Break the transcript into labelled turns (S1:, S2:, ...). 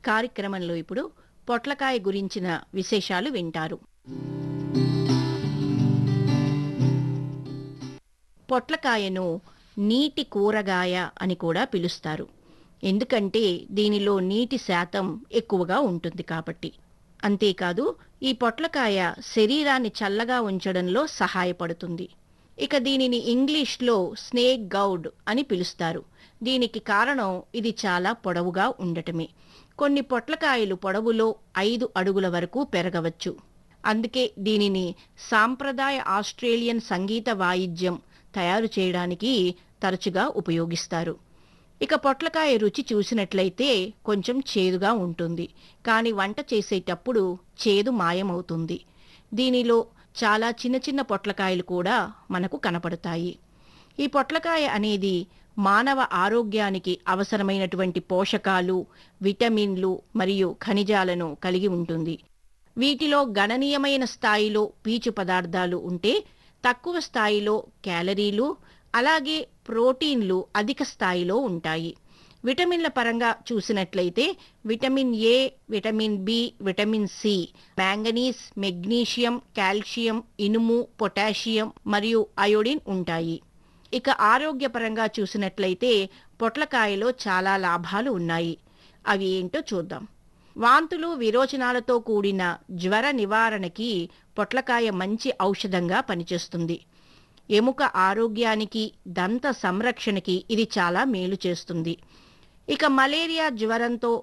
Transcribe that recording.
S1: కార్యక్రమంలో ఇప్పుడు పొట్లకాయ గురించిన విశేషాలు వింటారు పొట్లకాయను నీటి కూరగాయ అని కూడా పిలుస్తారు ఎందుకంటే దీనిలో నీటి శాతం ఎక్కువగా ఉంటుంది కాబట్టి అంతేకాదు ఈ పొట్లకాయ శరీరాన్ని చల్లగా ఉంచడంలో సహాయపడుతుంది ఇక దీనిని ఇంగ్లీష్లో స్నేక్ గౌడ్ అని పిలుస్తారు దీనికి కారణం ఇది చాలా పొడవుగా ఉండటమే కొన్ని పొట్లకాయలు పొడవులో ఐదు అడుగుల వరకు పెరగవచ్చు అందుకే దీనిని సాంప్రదాయ ఆస్ట్రేలియన్ సంగీత వాయిద్యం తయారు చేయడానికి తరచుగా ఉపయోగిస్తారు ఇక పొట్లకాయ రుచి చూసినట్లయితే కొంచెం చేదుగా ఉంటుంది కానీ వంట చేసేటప్పుడు చేదు మాయమవుతుంది దీనిలో చాలా చిన్న చిన్న పొట్లకాయలు కూడా మనకు కనపడతాయి ఈ పొట్లకాయ అనేది మానవ ఆరోగ్యానికి అవసరమైనటువంటి పోషకాలు విటమిన్లు మరియు ఖనిజాలను కలిగి ఉంటుంది వీటిలో గణనీయమైన స్థాయిలో పీచు పదార్థాలు ఉంటే తక్కువ స్థాయిలో క్యాలరీలు అలాగే ప్రోటీన్లు అధిక స్థాయిలో ఉంటాయి విటమిన్ల పరంగా చూసినట్లయితే vitamin A vitamin B vitamin C manganese magnesium calcium ఇనుము పొటాషియం మరియు అయోడిన్ ఉంటాయి ఇక ఆరోగ్యపరంగా చూసినట్లయితే పొట్లకాయలో చాలా లాభాలు ఉన్నాయి అవి ఏంటో చూద్దాం వాంతులు విరోచనాలతో కూడిన జ్వర నివారణకి పొట్లకాయ మంచి ఔషధంగా పనిచేస్తుంది ఎముక ఆరోగ్యానికి దంత సంరక్షణకి ఇది చాలా మేలు చేస్తుంది ఇక మలేరియా జ్వరంతో